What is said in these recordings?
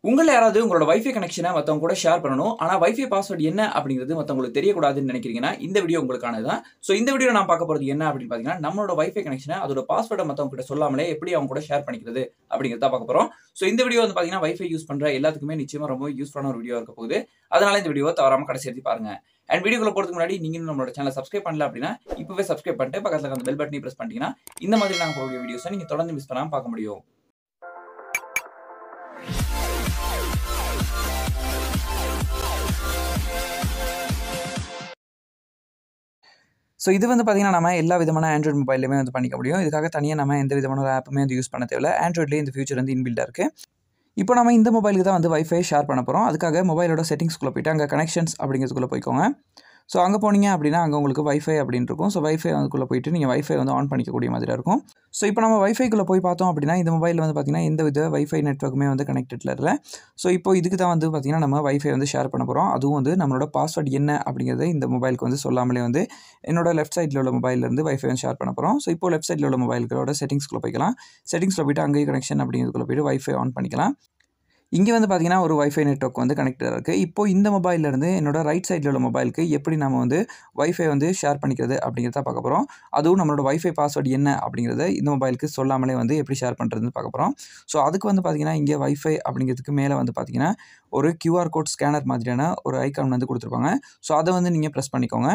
உங்களில் யாராவது உங்களோட வைஃபை கனெக்ஷனை மற்றவங்க கூட ஷேர் பண்ணணும் ஆனால் வைஃபை பாஸ்வேர்டு என்ன அப்படிங்கிறது மற்றவங்களுக்கு தெரியக்கூடாதுன்னு நினைக்கிறீங்கன்னா இந்த வீடியோ உங்களுக்கானது தான் ஸோ இந்த வீடியோ நான் பார்க்க போகிறது என்ன அப்படின்னு பார்த்தீங்கன்னா நம்மளோட வைஃபை கனெக்ஷனை அதோட பாஸ்வேர்டை மற்றவங்க கிட்ட சொல்லாமலே எப்படி அவங்க கூட ஷேர் பண்ணிக்கிறது அப்படிங்கிறத பார்க்க போகிறோம் ஸோ இந்த வீடியோ வந்து பார்த்தீங்கன்னா வைஃபை யூஸ் பண்ணுற எல்லாத்துக்குமே நிச்சயமாக ரொம்ப யூஸ்ஃபுல்லான ஒரு வீடியோ இருக்க போகுது அதனால இந்த வீடியோ தவறாமல் கடைசி எடுத்து பாருங்க அண்ட் வீடியோக்குள்ள போகிறதுக்கு முன்னாடி நீங்கள் நம்மளோட சேனல் சப்ஸ்கிரைப் பண்ணல அப்படின்னா இப்போவே சப்ஸ்கிரைப் பண்ணிட்டு பக்கத்தில் அந்த பெல் பட்டனை ப்ரெஸ் பண்ணிட்டீங்கன்னா இந்த மாதிரி நாங்கள் போகிற வீடியோஸை நீங்கள் தொடர்ந்து மிஸ் பண்ணாமல் பார்க்க முடியும் ஸோ இது வந்து பார்த்தீங்கன்னா நம்ம எல்லா விதமான ஆண்ட்ராய்டு மொபைல்லையுமே வந்து பண்ணிக்க முடியும் இதுக்காக தனியாக நம்ம எந்த விதமான ஒரு ஆப்புமே வந்து யூஸ் பண்ண தேவையில்ல ஆண்ட்ராய்ட்லேயே இந்த ஃபியூச்சர் வந்து இன்பில்டாக இருக்குது இப்போ நம்ம இந்த மொபைலுக்கு தான் வந்து வைஃபை ஷேர் பண்ண போகிறோம் அதுக்காக மொபைலோட செட்டிங்ஸ்குள்ளே போயிட்டு அங்கே கனெக்ஷன்ஸ் அப்படிங்கிறதுக்குள்ளே போய்க்கோங்க ஸோ அங்கே போனீங்க அப்படின்னா அங்கே உங்களுக்கு வைஃபை அப்படின்னு இருக்கும் ஸோ வைஃபை அதுக்குள்ளே போயிட்டு நீங்கள் வைஃபை வந்து ஆன் பண்ணிக்கக்கூடிய மாதிரி இருக்கும் ஸோ இப்போ நம்ம வைஃபைக்குள்ளே போய் பார்த்தோம் அப்படின்னா இந்த மொபைலில் வந்து பார்த்திங்கன்னா எந்த வித வைஃபை நெட்ஒர்க்குமே வந்து கனெக்டடில் இல்லை ஸோ இப்போ இதுக்கு தான் வந்து பார்த்திங்கன்னா நம்ம வைஃபை வந்து ஷேர் பண்ண போகிறோம் அதுவும் வந்து நம்மளோட பாஸ்வேர்டு என்ன அப்படிங்கிறத இந்த மொபைலுக்கு வந்து சொல்லாமலே வந்து என்னோட லெஃப்ட் சைடில் உள்ள மொபைலேருந்து வைஃபை வந்து ஷேர் பண்ண போகிறோம் ஸோ இப்போ லெஃப்ட் சைடில் உள்ள மொபைல்களோட செட்டிங்ஸ்குள்ளே போய்க்கலாம் செட்டிங்ஸில் போயிட்டு அங்கேயே கனெக்ஷன் அப்படிங்கிறதுக்குள்ளே போயிட்டு வைஃபை ஆன் பண்ணிக்கலாம் இங்கே வந்து பார்த்தீங்கன்னா ஒரு வைஃபை நெட்ஒர்க் வந்து கனெக்டடாக இருக்குது இப்போ இந்த மொபைல்லேருந்து என்னோட ரைட் சைடில் உள்ள மொபைலுக்கு எப்படி நம்ம வந்து வைஃபை வந்து ஷேர் பண்ணிக்கிறது அப்படிங்கிறத பார்க்க போகிறோம் அதுவும் நம்மளோட வைஃபை பாஸ்வேர்டு என்ன அப்படிங்கிறத இந்த மொபைலுக்கு சொல்லாமலே வந்து எப்படி ஷேர் பண்ணுறதுன்னு பார்க்க போகிறோம் ஸோ அதுக்கு வந்து பார்த்தீங்கன்னா இங்கே வைஃபை அப்படிங்கிறதுக்கு மேலே வந்து பார்த்தீங்கன்னா ஒரு கியூஆர் கோட் ஸ்கேனர் மாதிரியான ஒரு ஐக்கான் வந்து கொடுத்துருப்பாங்க ஸோ அதை வந்து நீங்கள் ப்ரெஸ் பண்ணிக்கோங்க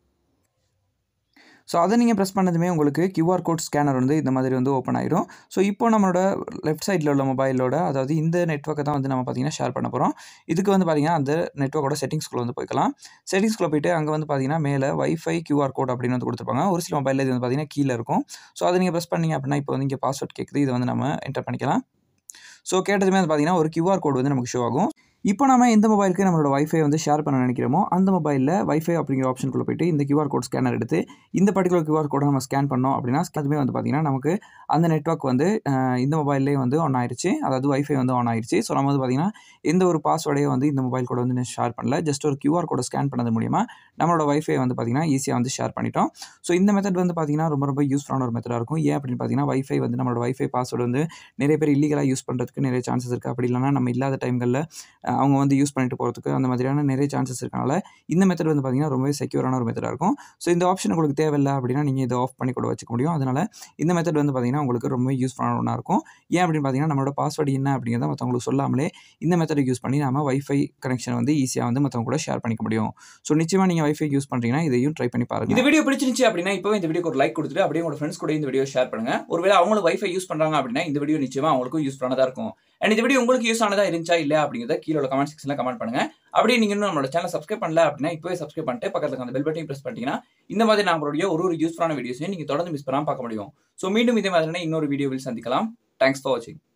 ஸோ அதை நீங்கள் ப்ரெஸ் பண்ணதுமே உங்களுக்கு கியூஆர் கோட் ஸ்கேனர் வந்து இந்த மாதிரி வந்து ஓப்பன் ஆயிடும் ஸோ இப்போ நம்மளோட லெஃப்ட் சைடில் உள்ள மொபைலோட அதாவது இந்த நெட்ஒர்க்கை தான் வந்து நம்ம பார்த்தீங்கன்னா ஷேர் பண்ண போகிறோம் இதுக்கு வந்து பார்த்தீங்கன்னா அந்த நெட்ஒர்க்கோட செட்டிங்ஸ்குள்ளே வந்து போய்க்கலாம் செட்டிங்ஸ்குள்ளே போயிட்டு அங்கே வந்து பார்த்தீங்கன்னா மேலே வைஃபை கியூஆர் கோட் அப்படின்னு வந்து கொடுத்துருப்பாங்க ஒரு சில மொபைலில் இது வந்து பார்த்தீங்கன்னா கீழே இருக்கும் ஸோ அதை நீங்கள் ப்ரெஸ் பண்ணீங்க அப்படின்னா இப்போ வந்து இங்கே பாஸ்வேர்ட் கேட்குது இதை வந்து நம்ம என்டர் பண்ணிக்கலாம் ஸோ கேட்டதுமே வந்து பார்த்தீங்கன்னா ஒரு கியூஆர் கோட் வந்து நமக்கு ஷோ ஆகும் இப்போ நம்ம எந்த மொபைலுக்கு நம்மளோட வைஃபை வந்து ஷேர் பண்ண நினைக்கிறோமோ அந்த மொபைலில் வைஃபை அப்படிங்கிற ஆப்ஷனுக்குள்ளே போயிட்டு இந்த கியூஆர் கோட் ஸ்கேனர் எடுத்து இந்த பர்டிகுலர் கியூஆர் கோடை நம்ம ஸ்கேன் பண்ணோம் அப்படின்னா அதுமே வந்து பார்த்திங்கன்னா நமக்கு அந்த நெட்ஒர்க் வந்து இந்த மொபைல்லே வந்து ஆன் ஆயிடுச்சு அதாவது வைஃபை வந்து ஆன் ஆயிடுச்சு ஸோ நம்ம வந்து பார்த்திங்கன்னா எந்த ஒரு பாஸ்வேர்டையும் வந்து இந்த மொபைல் கூட வந்து ஷேர் பண்ணல ஜஸ்ட் ஒரு கியூஆர் கோடை ஸ்கேன் பண்ணது மூலிமா நம்மளோட வைஃபை வந்து பார்த்திங்கன்னா ஈஸியாக வந்து ஷேர் பண்ணிட்டோம் ஸோ இந்த மெத்தட் வந்து பார்த்திங்கன்னா ரொம்ப ரொம்ப யூஸ்ஃபுல்லான ஒரு மெத்தடாக இருக்கும் ஏன் அப்படின்னு பார்த்தீங்கன்னா வைஃபை வந்து நம்மளோட வைஃபை பாஸ்வேர்டு வந்து நிறைய பேர் இல்லீகலாக யூஸ் பண்ணுறதுக்கு நிறைய சான்சஸ் இருக்குது அப்படி இல்லைனா நம்ம இல்லாத டைம்களில் அவங்க வந்து யூஸ் பண்ணிட்டு போகிறதுக்கு அந்த மாதிரியான நிறைய சான்சஸ் இருக்கனால இந்த மெத்தட் வந்து பார்த்திங்கன்னா ரொம்பவே செக்யூரான ஒரு மெத்தடாக இருக்கும் ஸோ இந்த ஆப்ஷன் உங்களுக்கு தேவையில்லை அப்படின்னா நீங்கள் இதை ஆஃப் பண்ணி கூட வச்சுக்க முடியும் அதனால் இந்த மெத்தட் வந்து பார்த்திங்கன்னா உங்களுக்கு ரொம்ப யூஸ்ஃபுல்லான ஒன்றா இருக்கும் ஏன் அப்படின்னு பார்த்தீங்கன்னா நம்மளோட பாஸ்வேர்டு என்ன அப்படிங்கிறத மற்றவங்களுக்கு சொல்லாமலே இந்த மெத்தடை யூஸ் பண்ணி நம்ம வைஃபை கனெக்ஷன் வந்து ஈஸியாக வந்து மற்றவங்க கூட ஷேர் பண்ணிக்க முடியும் ஸோ நிச்சயமாக நீங்கள் வைஃபை யூஸ் பண்ணுறீங்கன்னா இதையும் ட்ரை பண்ணி பாருங்க இந்த வீடியோ பிடிச்சிருந்துச்சு அப்படின்னா இப்போ இந்த வீடியோக்கு ஒரு லைக் கொடுத்துட்டு அப்படியே உங்களோட ஃப்ரெண்ட்ஸ் கூட இந்த வீடியோ ஷேர் பண்ணுங்க ஒருவேளை அவங்களும் வைஃபை யூஸ் பண்ணுறாங்க அப்படின்னா இந்த வீடியோ நிச்சயமாக அவங்களுக்கும் யூஸ்ஃபுல்லானதாக இருக்கும் அண்ட் இந்த வீடியோ உங்களுக்கு யூஸ் ஆனதா இருந்துச்சா இல்லை அப்படிங்கிறத கீழே உள்ள கமெண்ட் செக்ஷனில் கமெண்ட் பண்ணுங்க அப்படியே நீங்கள் இன்னும் நம்மளோட சேனல் சப்ஸ்கிரைப் பண்ணல அப்படின்னா இப்போவே சப்ஸ்கிரைப் பண்ணிட்டு பக்கத்தில் அந்த பெல் பட்டையும் ப்ரெஸ் பண்ணிட்டீங்கன்னா இந்த மாதிரி நம்மளுடைய ஒரு ஒரு யூஸ்ஃபுல்லான வீடியோஸையும் நீங்கள் தொடர்ந்து மிஸ் பண்ணாமல் பார்க்க முடியும் ஸோ மீண்டும் இதே மாதிரியான இன்னொரு வீடியோவில் சந்திக்கலாம் தேங்க்ஸ் ஃபார் வாட்சிங்